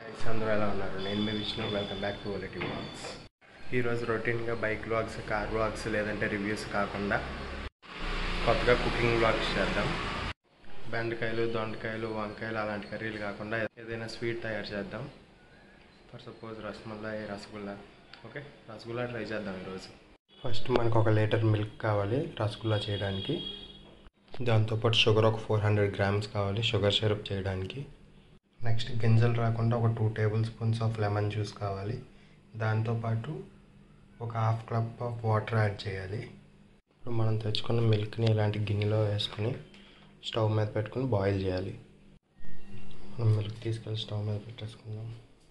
guys అందరూ ఎలా ఉన్నారు నేను మీ Vishnu welcome back to Oleti vlogs ఈరోజు రొటీన్గా బైక్ వ్లాగ్స్ కార్ వ్లాగ్స్ లేదంటే రివ్యూస్ కాకుండా కొత్తగా కుకింగ్ వ్లాగ్స్ చేద్దాం బెండకాయలు దొండకాయలు వంకాయలు అలాంటి కర్రీలు కాకుండా ఏదైనా స్వీట్ తయారు చేద్దాం for suppose rasmalai rasgulla okay rasgulla try చేద్దాం ఈరోజు ఫస్ట్ మనకు ఒక లీటర్ మిల్క్ కావాలి రసగుల్లా చేయడానికి దాంతోపాటు షుగర్ ఒక ఫోర్ హండ్రెడ్ గ్రామ్స్ కావాలి షుగర్ సిరప్ చేయడానికి నెక్స్ట్ గింజలు రాకుండా ఒక two tablespoons of lemon juice కావాలి దాంతోపాటు ఒక half cup of water add చేయాలి ఇప్పుడు మనం తెచ్చుకున్న మిల్క్ని ఇలాంటి గిన్నెలో వేసుకుని స్టవ్ మీద పెట్టుకుని బాయిల్ చేయాలి మనం మిల్క్ తీసుకెళ్ళి స్టవ్ మీద పెట్టేసుకుందాం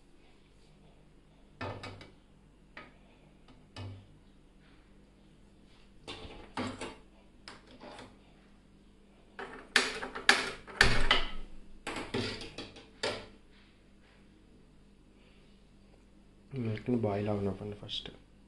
మిల్క్ని బాయిల్ అవనివ్వండి ఫస్ట్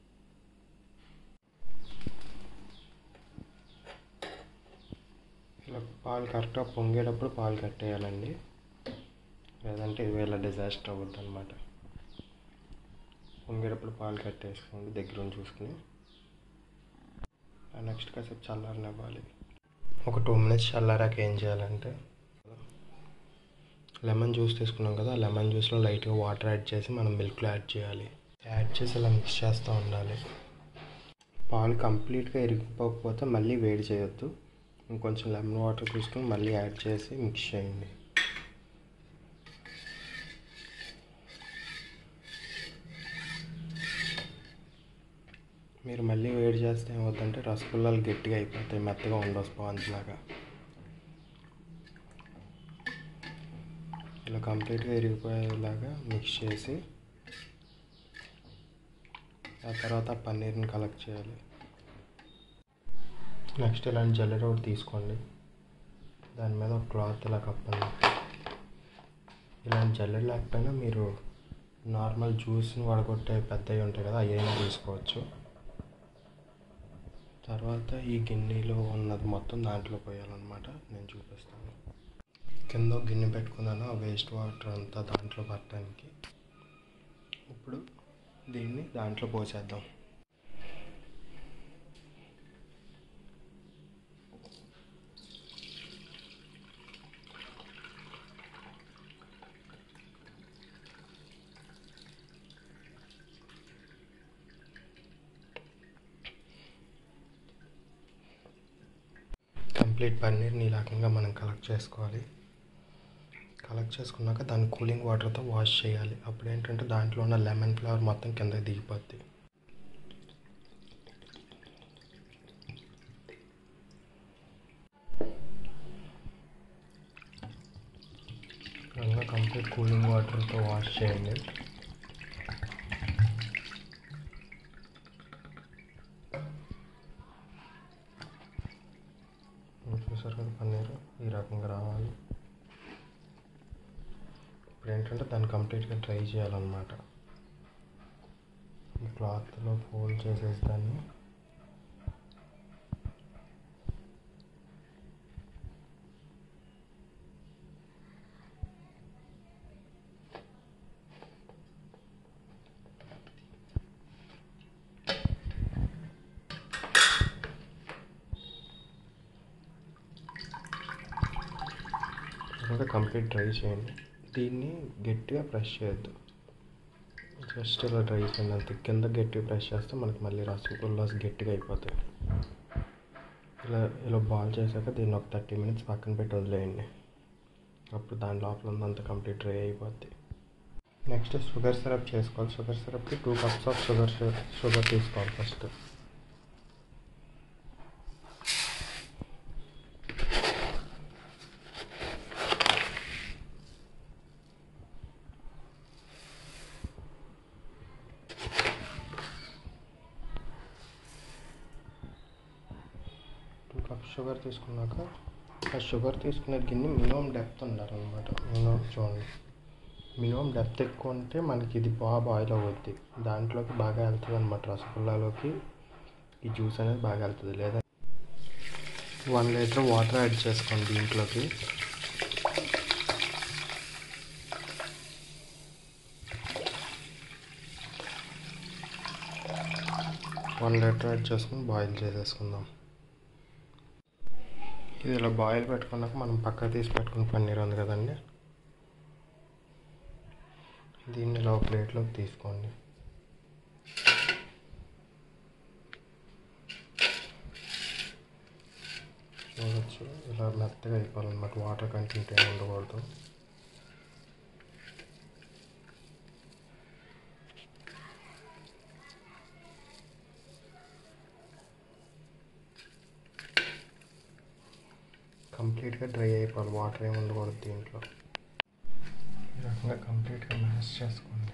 ఇలా పాలు కరెక్ట్గా పొంగేటప్పుడు పాలు కట్టేయాలండి లేదంటే ఇది వేళ డిజాస్టర్ అవ్వద్దు అనమాట పొంగేటప్పుడు పాలు కట్టేసుకోండి దగ్గర ఉండి చూసుకుని నెక్స్ట్ కాసేపు చల్లారనివ్వాలి ఒక టూ మినిట్స్ చల్లారాక ఏం చేయాలంటే లెమన్ జ్యూస్ తీసుకున్నాం కదా ఆ లెమన్ జ్యూస్లో లైట్గా వాటర్ యాడ్ చేసి మనం మిల్క్లో యాడ్ చేయాలి యాడ్ చేసి ఇలా మిక్స్ చేస్తూ ఉండాలి పాలు కంప్లీట్గా ఇరిగిపోకపోతే మళ్ళీ వేడి చేయొద్దు ఇంకొంచెం లెమన్ వాటర్ తీసుకుని మళ్ళీ యాడ్ చేసి మిక్స్ చేయండి మీరు మళ్ళీ వేడి చేస్తే ఏమవుతుందంటే రసగుల్లాలు గట్టిగా అయిపోతాయి మెత్తగా ఉండవు స్పాంజ్ లాగా ఇలా కంప్లీట్గా ఇరిగిపోయేలాగా మిక్స్ చేసి ఆ తర్వాత ఆ పన్నీర్ని కలెక్ట్ చేయాలి నెక్స్ట్ ఇలాంటి జల్లెడ ఒకటి తీసుకోండి దాని మీద ఒక క్లాత్ ఇలా కప్పండి ఇలాంటి జల్లెడ లేకపోయినా మీరు నార్మల్ జ్యూస్ని వడగొట్టే పెద్దవి ఉంటాయి కదా అవి తీసుకోవచ్చు తర్వాత ఈ గిన్నెలో ఉన్నది మొత్తం దాంట్లో పోయాలన్నమాట నేను చూపిస్తాను కింద ఒక గిన్నె పెట్టుకున్నాను ఆ వేస్ట్ వాటర్ అంతా దాంట్లో పట్టడానికి ఇప్పుడు దీన్ని దాంట్లో పోసేద్దాం కంప్లీట్ పన్నీర్ని ఈ రకంగా మనం కలెక్ట్ చేసుకోవాలి కలెక్ట్ చేసుకున్నాక దాన్ని కూలింగ్ వాటర్తో వాష్ చేయాలి అప్పుడు ఏంటంటే దాంట్లో ఉన్న లెమన్ ఫ్లేవర్ మొత్తం కింద దిగిపోద్ది కంప్లీట్ కూలింగ్ వాటర్తో వాష్ చేయండి చూసారు కదా పన్నీర్ ఈ రకంగా రావాలి ఇప్పుడు ఏంటంటే దాన్ని కంప్లీట్గా ట్రై చేయాలన్నమాట ఈ క్లాత్లో ఫోల్డ్ చేసేసి దాన్ని తర్వాత కంప్లీట్ డ్రై చేయండి దీన్ని గట్టిగా ప్రెస్ చేయొద్దు జస్ట్ ఇలా డ్రై చేయండి అంతే కింద గట్టిగా ప్రెస్ చేస్తే మనకి మళ్ళీ రసగుల్లాస్ గట్టిగా అయిపోతాయి ఇలా ఇలా బాల్ చేశాక దీన్ని ఒక థర్టీ మినిట్స్ పక్కన పెట్టి వదిలేయండి అప్పుడు దాని లోపల ఉందంతా కంప్లీట్ డ్రై అయిపోద్ది నెక్స్ట్ షుగర్ సిరప్ చేసుకోవాలి షుగర్ సిరప్కి two cups of sugar sugar తీసుకోవాలి ఫస్ట్ టూ కప్ షుగర్ తీసుకున్నాక ఆ షుగర్ తీసుకునే గిన్నె మినిమం డెప్త్ ఉండాలన్నమాట మినిమం చూడండి మినిమం డెప్త్ ఎక్కువ ఉంటే మనకి ఇది బాగా బాయిల్ అవుద్ది దాంట్లోకి బాగా వెళ్తుంది అనమాట రసగుల్లాలోకి ఈ జ్యూస్ అనేది బాగా వెళ్తుంది లేదా వన్ లీటర్ వాటర్ యాడ్ చేసుకోండి దీంట్లోకి వన్ లీటర్ యాడ్ చేసుకుని బాయిల్ చేసేసుకుందాం ఇది ఇలా బాయిల్ పెట్టుకున్నాక మనం పక్క తీసి పెట్టుకున్న పన్నీర్ ఉంది కదండి దీన్ని ఇలా ఒక ప్లేట్లోకి తీసుకోండి చూడొచ్చు ఇలా మెత్తగా అయిపోవాలన్నమాట వాటర్ కంటెంట్ ఏమి ఉండకూడదు కంప్లీట్గా డ్రై అయిపోవాలి వాటర్ ఏమి ఉండకూడదు దీంట్లో ఈ రకంగా కంప్లీట్గా మ్యాష్ చేసుకోండి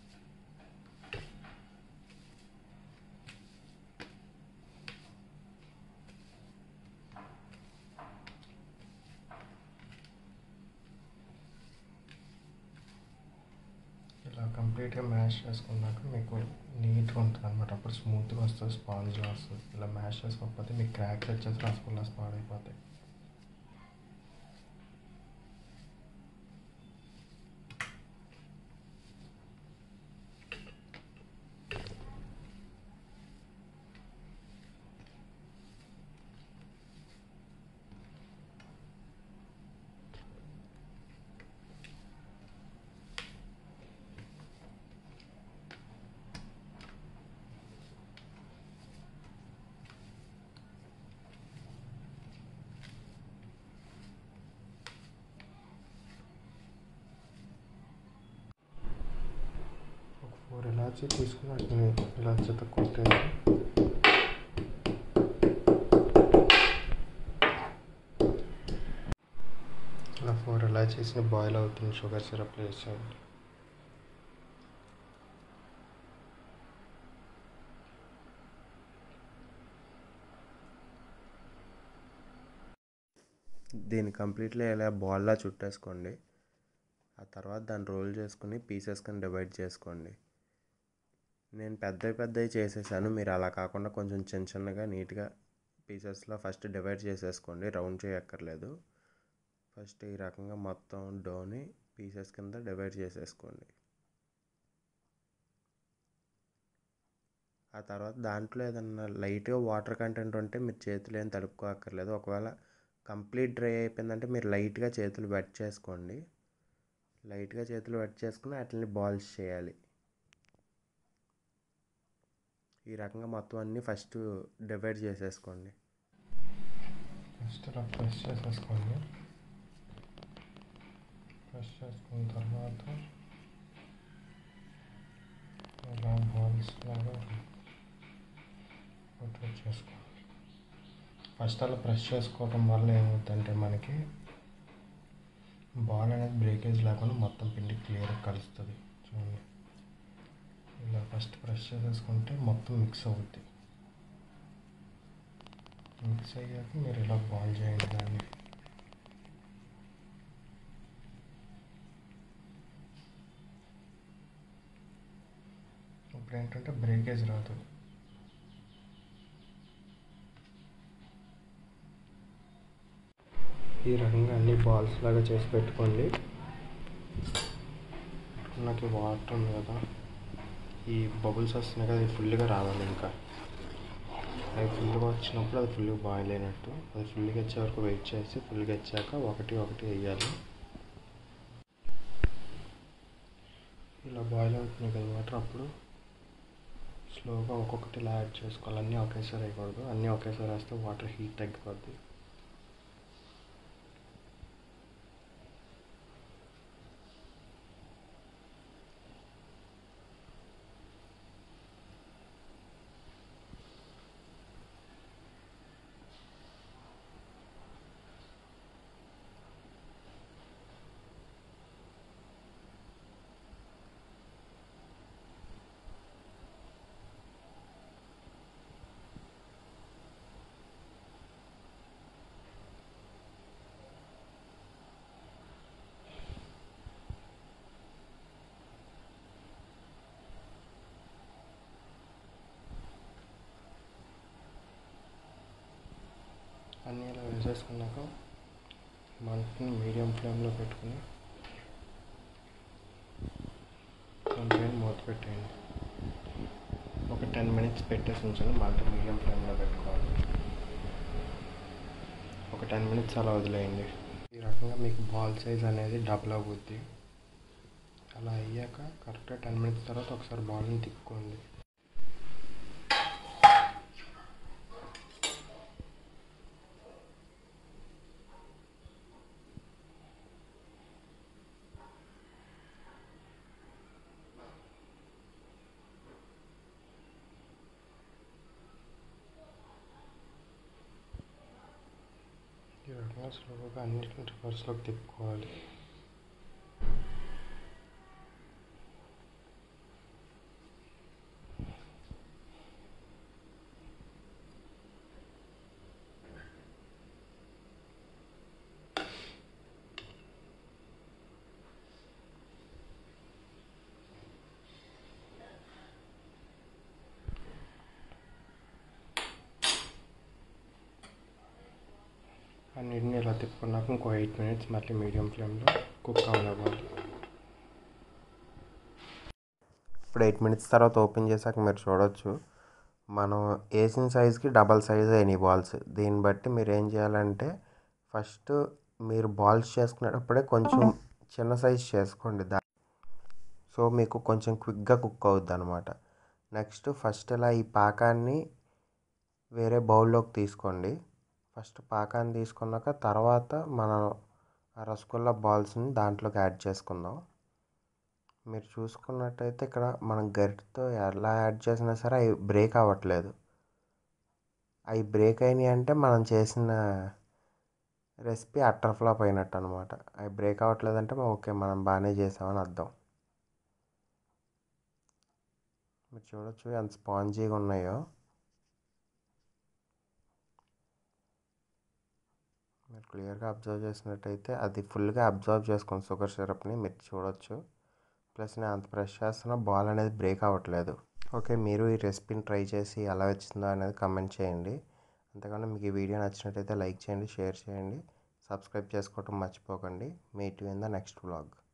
ఇలా కంప్లీట్గా మ్యాష్ చేసుకున్నాక మీకు నీట్గా ఉంటుంది అనమాట అప్పుడు స్మూత్గా వస్తుంది స్పాంజ్గా వస్తుంది ఇలా మ్యాష్ చేసుకోకపోతే మీకు క్రాక్స్ వచ్చేసి రసగుల్లాస్ పాడైపోతాయి ఒక ఫోర్ ఇలాచి తీసుకుని వాటిని ఇలా చెత్త కొట్టేసి ఇలా ఫోర్ ఇలాచీస్ని బాయిల్ అవుతుంది షుగర్ సిరప్ వేసేయండి దీన్ని కంప్లీట్లీ ఇలా బాల్లా చుట్టేసుకోండి ఆ తర్వాత దాన్ని రోల్ చేసుకుని పీసెస్ కింద డివైడ్ చేసుకోండి నేను పెద్దవి పెద్దవి చేసేసాను మీరు అలా కాకుండా కొంచెం చిన్న చిన్నగా నీట్గా పీసెస్లో ఫస్ట్ డివైడ్ చేసేసుకోండి రౌండ్ చేయక్కర్లేదు ఫస్ట్ ఈ రకంగా మొత్తం డోని పీసెస్ కింద డివైడ్ చేసేసుకోండి ఆ తర్వాత దాంట్లో ఏదన్నా లైట్గా వాటర్ కంటెంట్ ఉంటే మీరు చేతులు ఏం తడుపుకోక్కర్లేదు ఒకవేళ కంప్లీట్ డ్రై అయిపోయిందంటే మీరు లైట్గా చేతులు వెట్ చేసుకోండి లైట్గా చేతులు వెట్ చేసుకుని వాటిని బాల్స్ చేయాలి ఈ రకంగా మొత్తం అన్నీ ఫస్ట్ డివైడ్ చేసేసుకోండి ఫస్ట్ ఇలా ప్రెస్ చేసేసుకోండి ప్రెస్ చేసుకున్న తర్వాత ఇలా బాల్స్ లాగా రొటేట్ చేసుకోండి ఫస్ట్ అలా ప్రెస్ చేసుకోవడం వల్ల ఏమవుతుందంటే మనకి బాల్ అనేది బ్రేకేజ్ లేకుండా మొత్తం పిండి క్లియర్గా కలుస్తుంది చూడండి ఇలా ఫస్ట్ ప్రెస్ చేసేసుకుంటే మొత్తం మిక్స్ అవుద్ది మిక్స్ అయ్యాక మీరు ఇలా బాల్ చేయండి దాన్ని ఇప్పుడు ఏంటంటే బ్రేకేజ్ రాదు ఈ రకంగా అన్ని బాల్స్ లాగా చేసి పెట్టుకోండి నాకు వాటర్ ఉంది కదా ఈ బబుల్స్ వస్తున్నాయి కదా అది ఫుల్గా రావాలి ఇంకా అవి ఫుల్గా వచ్చినప్పుడు అది ఫుల్గా బాయిల్ అయినట్టు అది ఫుల్గా వచ్చే వరకు వెయిట్ చేసి ఫుల్గా వచ్చాక ఒకటి ఒకటి వేయాలి ఇలా బాయిల్ అవుతున్నాయి కదా వాటర్ అప్పుడు స్లోగా ఒక్కొక్కటి ఇలా యాడ్ చేసుకోవాలి అన్నీ ఒకేసారి వేయకూడదు అన్నీ ఒకేసారి వేస్తే వాటర్ హీట్ తగ్గిపోద్ది అన్నీ ఇలా వేసేసుకున్నాక మంటని మీడియం ఫ్లేమ్లో పెట్టుకుని కొంచెం మూత పెట్టేయండి ఒక టెన్ మినిట్స్ పెట్టేసి ఉంచండి మళ్ళీ మీడియం ఫ్లేమ్లో పెట్టుకోవాలి ఒక టెన్ మినిట్స్ అలా వదిలేయండి ఈ రకంగా మీకు బాల్ సైజ్ అనేది డబుల్ అవుద్ది అలా అయ్యాక కరెక్ట్గా టెన్ మినిట్స్ తర్వాత ఒకసారి బాల్ని తిప్పుకోండి ఈ రకంగా స్లోగా అన్నిటిని రివర్స్లోకి తిప్పుకోవాలి అన్నిటిని ఇలా తిప్పుకున్నాక ఇంకో ఎయిట్ మినిట్స్ మళ్ళీ మీడియం ఫ్లేమ్లో కుక్ అవ్వాలి ఇప్పుడు ఎయిట్ మినిట్స్ తర్వాత ఓపెన్ చేశాక మీరు చూడొచ్చు మనం వేసిన సైజ్కి డబల్ సైజ్ అయినాయి బాల్స్ దీన్ని బట్టి మీరు ఏం చేయాలంటే ఫస్ట్ మీరు బాల్స్ చేసుకునేటప్పుడే కొంచెం చిన్న సైజ్ చేసుకోండి దా సో మీకు కొంచెం క్విక్గా కుక్ అవుద్ది అనమాట నెక్స్ట్ ఫస్ట్ ఇలా ఈ పాకాన్ని వేరే బౌల్లోకి తీసుకోండి ఫస్ట్ పాకాన్ని తీసుకున్నాక తర్వాత మనం ఆ రసగుల్లా బాల్స్ని దాంట్లోకి యాడ్ చేసుకుందాం మీరు చూసుకున్నట్టయితే ఇక్కడ మనం గరిటతో ఎలా యాడ్ చేసినా సరే అవి బ్రేక్ అవ్వట్లేదు అవి బ్రేక్ అయినాయి అంటే మనం చేసిన రెసిపీ అట్టర్ ఫ్లాప్ అయినట్టు అనమాట అవి బ్రేక్ అవ్వట్లేదు అంటే ఓకే మనం బాగానే చేసామని అర్థం మీరు చూడొచ్చు ఎంత స్పాంజీగా ఉన్నాయో మీరు క్లియర్గా అబ్జర్వ్ చేసినట్టయితే అది ఫుల్గా అబ్జర్వ్ చేసుకుని షుగర్ సిరప్ని మీరు చూడొచ్చు ప్లస్ నేను అంత ప్రెస్ చేస్తున్నా బాల్ అనేది బ్రేక్ అవ్వట్లేదు ఓకే మీరు ఈ రెసిపీని ట్రై చేసి ఎలా వచ్చిందో అనేది కమెంట్ చేయండి అంతేకాకుండా మీకు ఈ వీడియో నచ్చినట్టయితే లైక్ చేయండి షేర్ చేయండి సబ్స్క్రైబ్ చేసుకోవటం మర్చిపోకండి meet in the next vlog